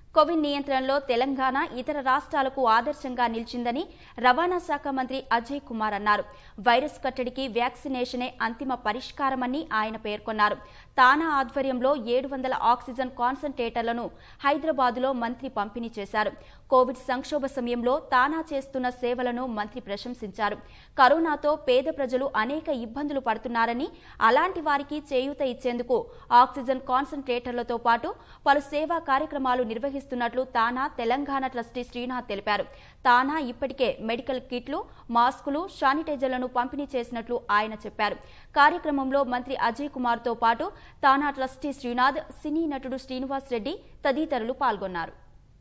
Covid నియంత్రణలో తెలంగాణ ఇతర రాష్ట్రాలకు ఆదర్శంగా నిలిచిందని రవాణా శాఖ మంత్రి అజయ్ కుమార్ అన్నారు వైరస్ కట్టడికి వ్యాక్సినేషనే అంతిమ పరిష్కారమని ఆయన పేర్కొన్నారు తానా ఆధ్వర్యంలో ఏడు వందల ఆక్సిజన్ కాన్సంట్రేటర్లను హైదరాబాదులో మంత్రి పంపిణీ చేశారు కోవిడ్ సంక్షోభ సమయంలో తానా చేస్తున్న సేవలను మంత్రి ప్రశంసించారు కరోనాతో పేద ప్రజలు అనేక ఇబ్బందులు పడుతున్నారని అలాంటి వారికి చేయూత ఇచ్చేందుకు ఆక్సిజన్ కాన్సంట్రేటర్లతో పాటు పలు సేవా కార్యక్రమాలు నిర్వహిస్తున్నట్లు తానా తెలంగాణ ట్రస్టీ శ్రీనాథ్ తెలిపారు తానా ఇప్పటికే మెడికల్ కిట్లు మాస్కులు శానిటైజర్లను పంపిణీ చేసినట్లు ఆయన చెప్పారు కార్యక్రమంలో మంత్రి అజయ్ కుమార్ తో పాటు తానా ట్రస్టీ శ్రీనాథ్ సినీ నటుడు శ్రీనివాస్ రెడ్డి తదితరులు పాల్గొన్నారు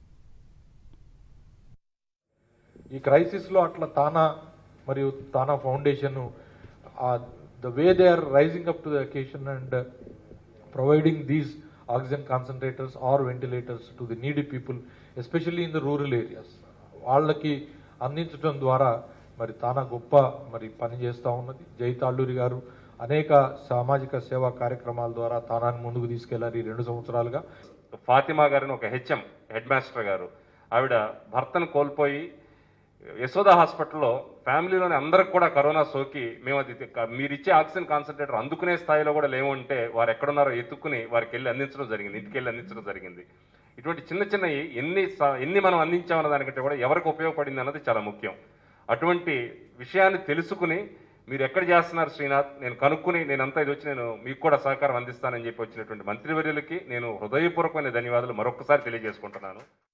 ఈ క్రైసిస్లో అట్లా తానా మరియు TANA foundation the way they are rising up to the occasion and providing these oxygen concentrators or ventilators to the needy people especially in the rural areas వాళ్ళకి అందించడం ద్వారా మరి తానా గొప్ప మరి పని చేస్తూ ఉన్నది జైత అల్లూరి గారు అనేక సామాజిక సేవా కార్యక్రమాల ద్వారా తానాన్ని ముందుకు తీసుకెళ్లారు ఈ రెండు సంవత్సరాలుగా ఫాతిమా గారిని ఒక హెచ్ఎం హెడ్ మాస్టర్ గారు ఆవిడ భర్తను కోల్పోయి యశోద హాస్పిటల్లో ఫ్యామిలీలోని అందరికి కూడా కరోనా సోకి మేము అది మీరు ఇచ్చే ఆక్సిజన్ కాన్సన్ట్రేటర్ అందుకునే స్థాయిలో కూడా లేవు అంటే వారు ఎక్కడున్నారో ఎత్తుక్కుని వారికి వెళ్ళి అందించడం జరిగింది ఇంటికి వెళ్ళి అందించడం జరిగింది ఇటువంటి చిన్న చిన్నవి ఎన్ని స- ఎన్ని మనం అందించామన్న దానికంటే కూడా ఎవరికి ఉపయోగపడింది అన్నది చాలా ముఖ్యం అటువంటి విషయాన్ని తెలుసుకుని మీరు ఎక్కడ చేస్తున్నారు శ్రీనాథ్ నేను కనుక్కుని నేనంతా ఇది వచ్చి నేను మీకు కూడా సహకారం అందిస్తానని చెప్పి వచ్చినటువంటి మంత్రివర్యులకి నేను హృదయపూర్వకమైన ధన్యవాదాలు మరొకసారి తెలియజేసుకుంటున్నాను